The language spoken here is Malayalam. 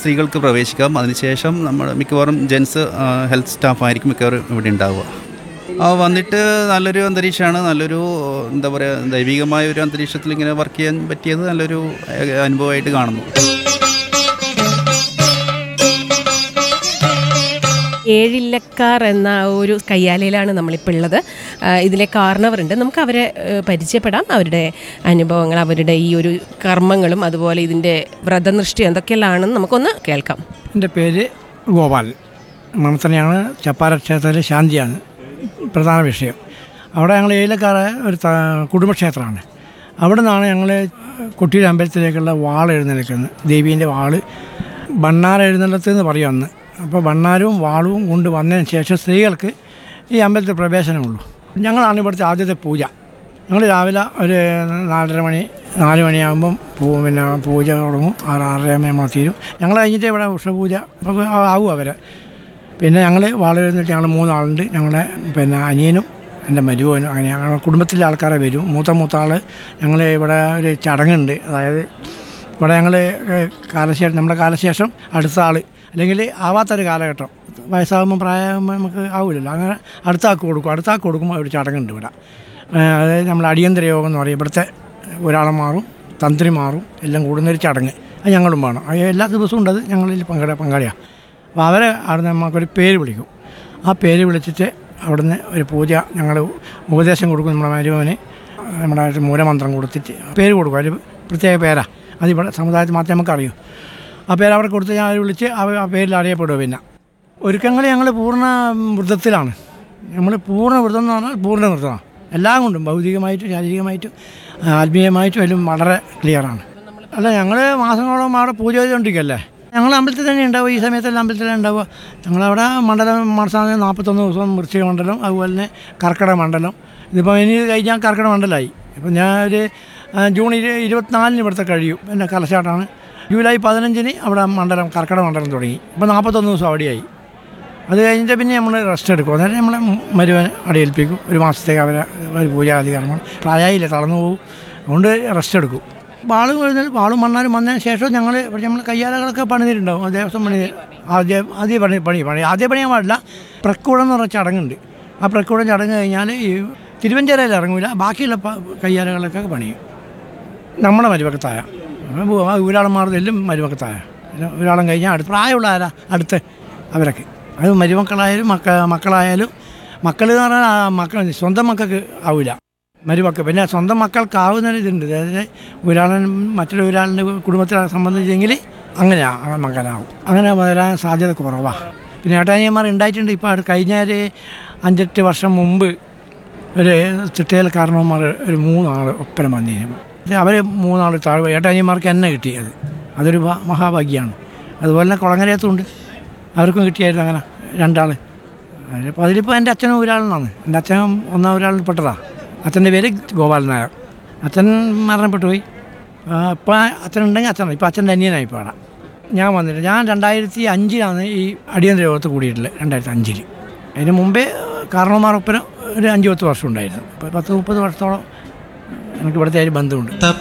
സ്ത്രീകൾക്ക് പ്രവേശിക്കാം അതിനുശേഷം നമ്മൾ മിക്കവാറും ജെൻസ് ഹെൽത്ത് സ്റ്റാഫായിരിക്കും മിക്കവാറും ഇവിടെ ഉണ്ടാവുക ആ വന്നിട്ട് നല്ലൊരു അന്തരീക്ഷമാണ് നല്ലൊരു എന്താ പറയുക ദൈവികമായ ഒരു അന്തരീക്ഷത്തിൽ ഇങ്ങനെ വർക്ക് ചെയ്യാൻ പറ്റിയത് നല്ലൊരു ഏഹ്, അനുഭവമായിട്ട് കാണുന്നു ഏഴില്ലക്കാർ എന്ന ഒരു കയ്യാലയിലാണ് നമ്മളിപ്പോൾ ഉള്ളത് ആ, ഇതിലെ കാരണവരുണ്ട് നമുക്ക് അവരെ ഏ, പരിചയപ്പെടാം അവരുടെ അനുഭവങ്ങൾ അവരുടെ ഈ ഒരു കർമ്മങ്ങളും അതുപോലെ ഇതിൻ്റെ വ്രതനിഷ്ഠ എന്തൊക്കെയെല്ലാണെന്ന് നമുക്കൊന്ന് കേൾക്കാം എൻ്റെ പേര് ഗോപാൽ മമത്തനെയാണ് ചപ്പാര ക്ഷേത്രത്തിലെ ശാന്തിയാണ് പ്രധാന വിഷയം അവിടെ ഞങ്ങൾ ഏലക്കാര ഒരു ത- കുടുംബക്ഷേത്രമാണ് അവിടെ നിന്നാണ് ഞങ്ങൾ കൊട്ടിയൂർ അമ്പലത്തിലേക്കുള്ള വാൾ എഴുന്നേൽക്കുന്നത് ദേവീൻ്റെ വാള് ബണ്ണാർ എഴുന്നള്ളത്ത് എന്ന് പറയും അന്ന് അപ്പോൾ ബണ്ണാരും വാളും കൊണ്ട് വന്നതിന് ശേഷം സ്ത്രീകൾക്ക് ഈ അമ്പലത്തിൽ പ്രവേശനമുള്ളൂ ഞങ്ങളാണ് ഇവിടുത്തെ ആദ്യത്തെ പൂജ ഞങ്ങൾ രാവിലെ ഒരു നാലര മണി നാല് മണിയാകുമ്പം പൂ പിന്നെ പൂജ തുടങ്ങും ആറ് ആറര നമ്മൾ തീരും ഞങ്ങൾ കഴിഞ്ഞിട്ട് ഇവിടെ ഉഷപൂജ അപ്പോൾ ആവും അവരെ പിന്നെ ഞങ്ങൾ വളരെ എന്നിട്ട് ഞങ്ങൾ മൂന്നാളുണ്ട് ഞങ്ങളുടെ പിന്നെ അനിയനും എൻ്റെ മരുവനും അങ്ങനെ ഞങ്ങളുടെ കുടുംബത്തിലെ ആൾക്കാരെ വരും മൂത്ത മൂത്ത ആൾ ഞങ്ങൾ ഇവിടെ ഒരു ചടങ്ങുണ്ട് അതായത് ഇവിടെ ഞങ്ങൾ കാലശേഷം നമ്മുടെ കാലശേഷം അടുത്ത ആൾ അല്ലെങ്കിൽ ആവാത്തൊരു കാലഘട്ടം വയസ്സാകുമ്പോൾ പ്രായമാകുമ്പോൾ നമുക്ക് ആവില്ലല്ലോ അങ്ങനെ അടുത്ത ആൾക്ക് കൊടുക്കും അടുത്ത ആൾക്ക് കൊടുക്കുമ്പോൾ ഒരു ചടങ്ങുണ്ട് ഇവിടെ ഏഹ് അതായത് നമ്മൾ അടിയന്തര യോഗം എന്ന് പറയും ഇവിടുത്തെ ഒരാളെ മാറും തന്ത്രി മാറും എല്ലാം കൂടുന്നൊരു ചടങ്ങ് അത് ഞങ്ങളും വേണം അത് എല്ലാ ദിവസവും ഉണ്ട് അത് ഞങ്ങളിൽ പങ്കെട പങ്കാളിയാണ് അപ്പോൾ അവരെ അവിടുന്ന് നമുക്കൊരു പേര് വിളിക്കും ആ പേര് വിളിച്ചിട്ട് അവിടുന്ന് ഒരു പൂജ ഞങ്ങൾ ഉപദേശം കൊടുക്കും നമ്മുടെ മരുമോന് നമ്മുടെ ഒരു മൂലമന്ത്രം കൊടുത്തിട്ട് പേര് കൊടുക്കും അതിൽ പ്രത്യേക പേരാ അതിവിടെ സമുദായത്തിൽ മാത്രമേ നമുക്ക് അറിയൂ ആ പേര് അവിടെ കൊടുത്ത് ഞാൻ വിളിച്ച് അവ- ആ പേരിൽ അറിയപ്പെടുക പിന്നെ ഒരുക്കങ്ങൾ ഞങ്ങൾ പൂർണ്ണ വൃത്തത്തിലാണ് നമ്മൾ പൂർണ്ണ വ്രതം എന്ന് പറഞ്ഞാൽ പൂർണ്ണ വ്രതമാണ് എല്ലാം കൊണ്ടും ഭൗതികമായിട്ടും ശാരീരികമായിട്ടും ആത്മീയമായിട്ടും എല്ലാം വളരെ ക്ലിയറാണ് അല്ല ഞങ്ങൾ മാസങ്ങളോളം അവിടെ പൂജ ചെയ്തുകൊണ്ടിരിക്കുകയല്ലേ ഞങ്ങൾ അമ്പലത്തിൽ തന്നെ ഉണ്ടാവുക ഈ സമയത്തെല്ലാം അമ്പലത്തിൽ തന്നെ ഉണ്ടാവുക ഞങ്ങളവിടെ മണ്ഡലം മാസം നാൽപ്പത്തൊന്ന് ദിവസം വൃശ്ചിക മണ്ഡലം അതുപോലെ തന്നെ കർക്കിടക മണ്ഡലം ഇതിപ്പോൾ ഇനി കഴിഞ്ഞാൽ കർക്കിടക മണ്ഡലമായി ഇപ്പം ഞാൻ ഒരു ആ, ജൂൺ ഇരു ഇരുപത്തിനാലിന് ഇവിടുത്തെ കഴിയും പിന്നെ കലശാട്ടാണ് ജൂലൈ പതിനഞ്ചിന് അവിടെ മണ്ഡലം കർക്കിടക മണ്ഡലം തുടങ്ങി ഇപ്പോൾ നാൽപ്പത്തൊന്ന് ദിവസം അവിടെയായി അത് കഴിഞ്ഞിട്ട് പിന്നെ നമ്മൾ റെസ്റ്റ് എടുക്കും അന്നേരം നമ്മൾ മരുവനെ അടിയേൽപ്പിക്കും ഒരു മാസത്തേക്ക് അവരെ ഒരു പൂജാതി കർമ്മം പ്രായമായില്ല തളർന്നു പോകും അതുകൊണ്ട് റെസ്റ്റ് എടുക്കും വാളും എഴുന്നേൽ വാളും മണ്ണാലും വന്നതിന് ശേഷം ഞങ്ങൾ നമ്മൾ കയ്യാലകളൊക്കെ പണിതിട്ടുണ്ടാവും ദേവസ്വം പണി ആദ്യം ആദ്യ പണി പണി പണി ആദ്യം പണിയാൻ പാടില്ല പ്രക്കൂടം എന്ന് പറഞ്ഞ ചടങ്ങുണ്ട് ആ പ്രക്കൂടം ചടങ്ങ് കഴിഞ്ഞാൽ ഈ തിരുവഞ്ചേരയിൽ ഇറങ്ങില്ല ബാക്കിയുള്ള പ- കയ്യാലകളൊക്കെ പണിയും നമ്മുടെ മരുവക്കത്തായ ഊരാളന്മാർതെല്ലാം മരുവക്കത്തായ ഒരാളും കഴിഞ്ഞാൽ അടുത്ത് പ്രായമുള്ള ആരാ അടുത്ത് അവരൊക്കെ അത് മരുമക്കളായാലും മക്ക മക്കളായാലും മക്കൾ എന്ന് പറഞ്ഞാൽ ആ മക്കൾ സ്വന്തം മക്കൾക്ക് ആവില്ല മരുമക്കൾ പിന്നെ സ്വന്തം മക്കൾക്കാവുന്ന ഇതുണ്ട് അതായത് ഒരാളൻ മറ്റൊരു ഒരാളിൻ്റെ കുടുംബത്തെ സംബന്ധിച്ചെങ്കിൽ അങ്ങനെയാണ് മകനാവും അങ്ങനെ വരാൻ സാധ്യത കുറവാണ് പിന്നെ ഏട്ടാനിയന്മാർ ഉണ്ടായിട്ടുണ്ട് ഇപ്പോൾ അത് കഴിഞ്ഞ ഒരു അഞ്ചെട്ട് വർഷം മുമ്പ് ഒരു ചിട്ടയിൽ കാരണവന്മാർ ഒരു മൂന്നാൾ ഒപ്പരം വന്നിരുന്നു അവർ മൂന്നാൾ താഴെ ഏട്ടാനിയന്മാർക്ക് എന്നെ കിട്ടിയത് അതൊരു ഭ- മഹാഭാഗ്യമാണ് അതുപോലെ തന്നെ കുളങ്ങരയത്തുണ്ട് അവർക്കും കിട്ടിയായിരുന്നു അങ്ങനെ രണ്ടാൾ അതിലിപ്പോൾ അതിലിപ്പോൾ എൻ്റെ അച്ഛനും ഒരാളെന്നാണ് എൻ്റെ അച്ഛനും ഒന്നാം ഒരാളിൽ പെട്ടതാണ് അച്ഛൻ്റെ പേര് ഗോപാലൻ നായർ അച്ഛൻ മരണപ്പെട്ടു പോയി ഇപ്പം അച്ഛനുണ്ടെങ്കിൽ അച്ഛനാണ് ഇപ്പോൾ അച്ഛൻ്റെ അനിയനായി ഇപ്പോൾ അവിടെ ഞാൻ വന്നിട്ട് ഞാൻ രണ്ടായിരത്തി അഞ്ചിലാണ് ഈ അടിയന്തര യോഗത്ത് കൂടിയിട്ടുള്ളത് രണ്ടായിരത്തി അഞ്ചിൽ അതിന് മുമ്പേ കാരണവന്മാരൊപ്പരം ഒരു അഞ്ച് പത്ത് വർഷം ഉണ്ടായിരുന്നു ഇപ്പോൾ പത്ത് മുപ്പത് വർഷത്തോളം എനിക്ക് ഇവിടുത്തെ ഒരു ബന്ധമുണ്ട്